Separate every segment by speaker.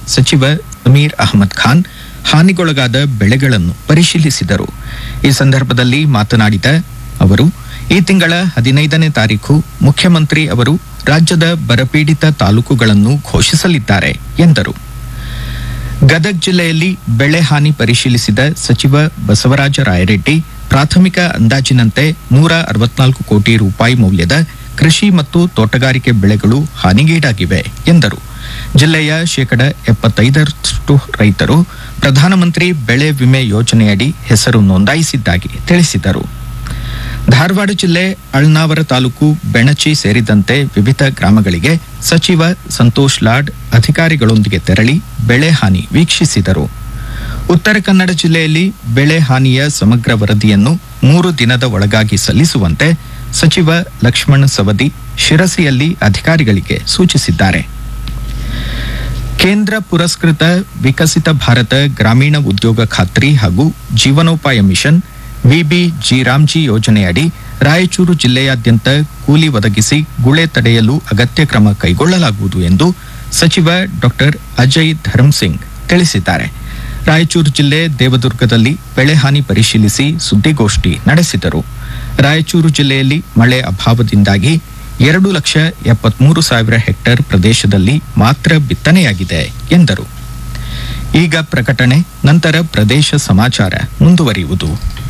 Speaker 1: ಸಚಿವ ಅಮೀರ್ ಅಹಮದ್ ಖಾನ್ ಹಾನಿಗೊಳಗಾದ ಬೆಳೆಗಳನ್ನು ಪರಿಶೀಲಿಸಿದರು ಈ ಸಂದರ್ಭದಲ್ಲಿ ಮಾತನಾಡಿದ ಅವರು ಈ ತಿಂಗಳ ಹದಿನೈದನೇ ತಾರೀಕು ಮುಖ್ಯಮಂತ್ರಿ ಅವರು ರಾಜ್ಯದ ಬರಪೀಡಿತ ತಾಲೂಕುಗಳನ್ನು ಘೋಷಿಸಲಿದ್ದಾರೆ ಎಂದರು ಗದಗ ಜಿಲ್ಲೆಯಲ್ಲಿ ಬೆಳೆ ಹಾನಿ ಪರಿಶೀಲಿಸಿದ ಸಚಿವ ಬಸವರಾಜ ರಾಯರೆಡ್ಡಿ ಪ್ರಾಥಮಿಕ ಅಂದಾಜಿನಂತೆ ನೂರ ಅರವತ್ನಾಲ್ಕು ಕೋಟಿ ರೂಪಾಯಿ ಮೌಲ್ಯದ ಕೃಷಿ ಮತ್ತು ತೋಟಗಾರಿಕೆ ಬೆಳೆಗಳು ಹಾನಿಗೀಡಾಗಿವೆ ಎಂದರು ಜಿಲ್ಲೆಯ ಶೇಕಡ ಎಪ್ಪತ್ತೈದರಷ್ಟು ರೈತರು ಪ್ರಧಾನಮಂತ್ರಿ ಬೆಳೆ ವಿಮೆ ಯೋಜನೆಯಡಿ ಹೆಸರು ನೋಂದಾಯಿಸಿದ್ದಾಗಿ ತಿಳಿಸಿದರು ಧಾರವಾಡ ಜಿಲ್ಲೆ ಅಳ್ನಾವರ ತಾಲೂಕು ಬೆಣಚಿ ಸೇರಿದಂತೆ ವಿವಿಧ ಗ್ರಾಮಗಳಿಗೆ ಸಚಿವ ಸಂತೋಷ್ ಲಾಡ್ ಅಧಿಕಾರಿಗಳೊಂದಿಗೆ ತೆರಳಿ ಬೆಳೆ ಹಾನಿ ವೀಕ್ಷಿಸಿದರು ಉತ್ತರ ಕನ್ನಡ ಜಿಲ್ಲೆಯಲ್ಲಿ ಬೆಳೆ ಹಾನಿಯ ಸಮಗ್ರ ವರದಿಯನ್ನು ಮೂರು ದಿನದ ಒಳಗಾಗಿ ಸಲ್ಲಿಸುವಂತೆ ಸಚಿವ ಲಕ್ಷ್ಮಣ ಸವದಿ ಶಿರಸಿಯಲ್ಲಿ ಅಧಿಕಾರಿಗಳಿಗೆ ಸೂಚಿಸಿದ್ದಾರೆ ಕೇಂದ್ರ ಪುರಸ್ಕೃತ ವಿಕಸಿತ ಭಾರತ ಗ್ರಾಮೀಣ ಉದ್ಯೋಗ ಖಾತ್ರಿ ಹಾಗೂ ಜೀವನೋಪಾಯ ಮಿಷನ್ ವಿಬಿ ಜಿರಾಮ್ಜಿ ಯೋಜನೆಯಡಿ ರಾಯಚೂರು ಜಿಲ್ಲೆಯಾದ್ಯಂತ ಕೂಲಿ ಒದಗಿಸಿ ಗುಳೆ ತಡೆಯಲು ಅಗತ್ಯ ಕ್ರಮ ಕೈಗೊಳ್ಳಲಾಗುವುದು ಎಂದು ಸಚಿವ ಡಾಕ್ಟರ್ ಅಜಯ್ ಧರ್ಮಸಿಂಗ್ ತಿಳಿಸಿದ್ದಾರೆ ರಾಯಚೂರು ಜಿಲ್ಲೆ ದೇವದುರ್ಗದಲ್ಲಿ ಬೆಳೆ ಹಾನಿ ಪರಿಶೀಲಿಸಿ ಸುದ್ದಿಗೋಷ್ಠಿ ನಡೆಸಿದರು ರಾಯಚೂರು ಜಿಲ್ಲೆಯಲ್ಲಿ ಮಳೆ ಅಭಾವದಿಂದಾಗಿ ಎರಡು ಲಕ್ಷ ಎಪ್ಪತ್ಮೂರು ಸಾವಿರ ಹೆಕ್ಟೇರ್ ಪ್ರದೇಶದಲ್ಲಿ ಮಾತ್ರ ಬಿತ್ತನೆಯಾಗಿದೆ ಎಂದರು ಈಗ ಪ್ರಕಟಣೆ ನಂತರ ಪ್ರದೇಶ ಸಮಾಚಾರ ಮುಂದುವರಿಯುವುದು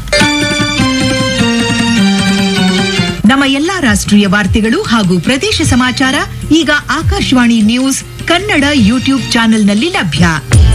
Speaker 2: ನಮ್ಮ ಎಲ್ಲಾ ರಾಷ್ಟ್ರೀಯ ವಾರ್ತೆಗಳು ಹಾಗೂ ಪ್ರದೇಶ ಸಮಾಚಾರ ಈಗ ಆಕಾಶವಾಣಿ ನ್ಯೂಸ್ ಕನ್ನಡ ಯೂಟ್ಯೂಬ್ ಚಾನೆಲ್ನಲ್ಲಿ ಲಭ್ಯ